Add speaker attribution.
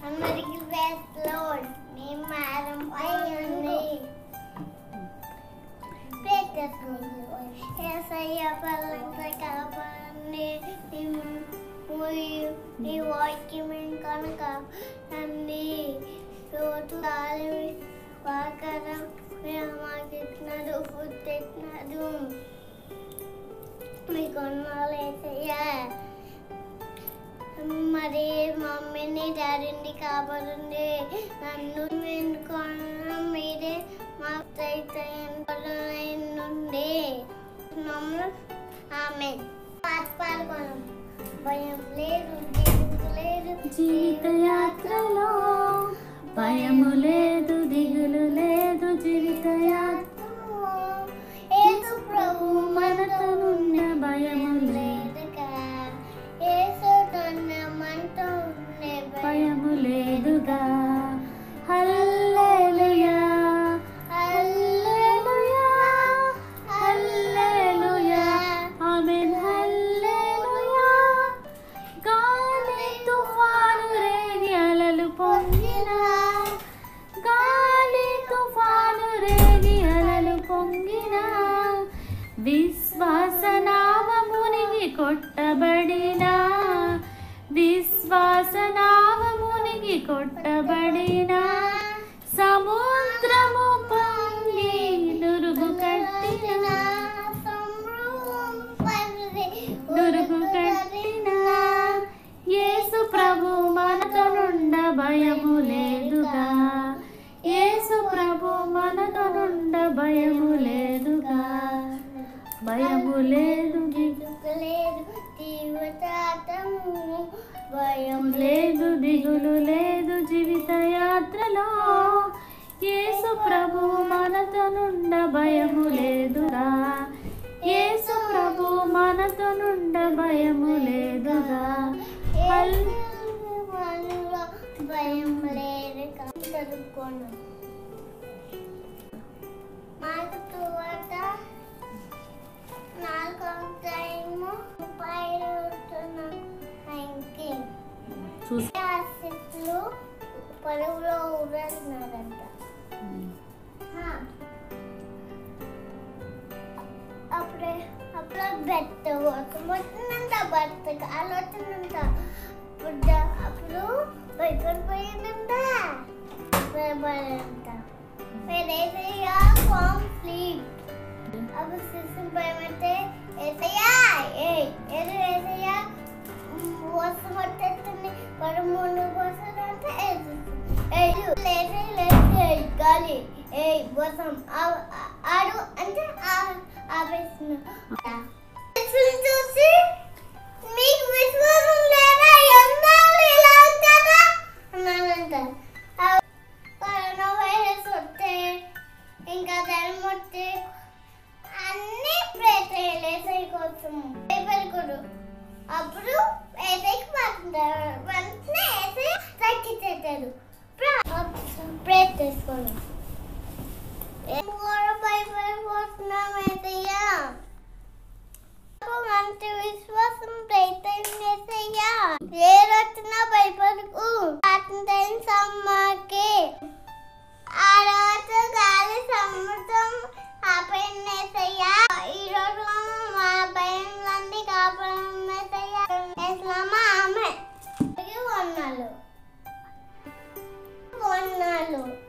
Speaker 1: అందరికి బెస్ట్ లోడ్ మీ మేడం పై ఉంది ఏసయ్య పల్లంతా కాపాడండి నీ వాక్యం కనుక తండ్రి రోజు గాలి వాకరం మాకు ఇచ్చినాడు ఫుడ్ ఇచ్చినాడు మీ కొన్నాళ్ళు ఏసయ్యా మరి మమ్మీని డాడీని కాపాడండి నన్ను ఎన్నుకోవడం మీరే మా నుండి మమ్మల్ని ఆమె పాట పాడుకోవడం భయం లేదు దిగులు లేదు
Speaker 2: జీవిత యాత్రలో భయము లేదు దిగులు లేదు జీవిత యాత్ర
Speaker 1: యేసు ప్రభు మనతో
Speaker 2: మనతోనున్న భయము లేదు
Speaker 1: లేదుగా యేసు తన మనతో ఉండే భయం
Speaker 2: భయము లేదుగా హల్లెలూయా హల్లెలూయా హల్లెలూయా ఆమేన్ హల్లెలూయా గాలి తుఫాను రేగి అలలు పొంగిన గాలి తుఫాను రేగి అలలు పొంగిన విశ్వాస నామమునిగి కొట్టబడిన విశ్వాస నామమునిగి కొట్టబడిన సముద్రము పొంగి నురుగు కట్టిన నురుగు కట్టిన యేసు ప్రభు మనతో నుండ భయము లేదుగా యేసు ప్రభు మనతో నుండ భయము లేదుగా భయము లేదు
Speaker 1: లేదు జీవితాటము భయం
Speaker 2: లేదు దిగులు లేదు జీవిత యాత్రలో యేసు ప్రభు మనతో నుండ భయము లేదుగా యేసు ప్రభు మనతో నుండ భయము లేదుగా హల్
Speaker 1: మనలో భయం లేదు చదువుకోను మాకు తోట నాలుగు టైము పైరుతున్న ఇంకి
Speaker 2: చూసి
Speaker 1: చెట్లు పొలంలో ఊరేస్తున్నారంట అప్పుడే అప్పుడు బెత్త మొత్తంత బెత్త ఆలోచనంత అప్పుడు అప్పుడు భయపడిపోయిందంట భయపడంట వేరేసయ్యా ఫామ్ స్లీప్ అప్పుడు సిస్టమ్ భయమైతే ఏసయ్యా ఏ ఏదో ఏసయ్యా వర్షం వచ్చేస్తుంది పడు ముందు వస్తుందంటే ఏడు లేచి లేచి గాలి ఏ వర్షం ఆ- ఆ- ఆడు అంటే ఆ- ఆపేస్తున్నా చూసి మీకు విశ్వాసం లేదా ఎన్నాళ్ళు ఇలా ఉంటారా అన్నానంట ఆ కరోనా వైరస్ వస్తే ఇంకా జ్వరం వస్తే అన్ని ప్రేతలేసే కోసం భయపడకూడదు అప్పుడు ఏసైకి పడుతుంటారు వెంటనే ఏసై తగ్గించేటారు ప్రే చేసుకోండి కూడా భయపడిపోతున్నాం ఏసయ్యా మంచి విశ్వాసం ప్రయత్నం ఏ వచ్చినా భయపడకు అతని సమ్మకి ఆ రోజు గాలి సముద్రం ఆపేసయ్యా ఈ రోజు మా భయం నుండి కాపాడేసయ్యా ఎస్లామా ఆమె వందలు వందలు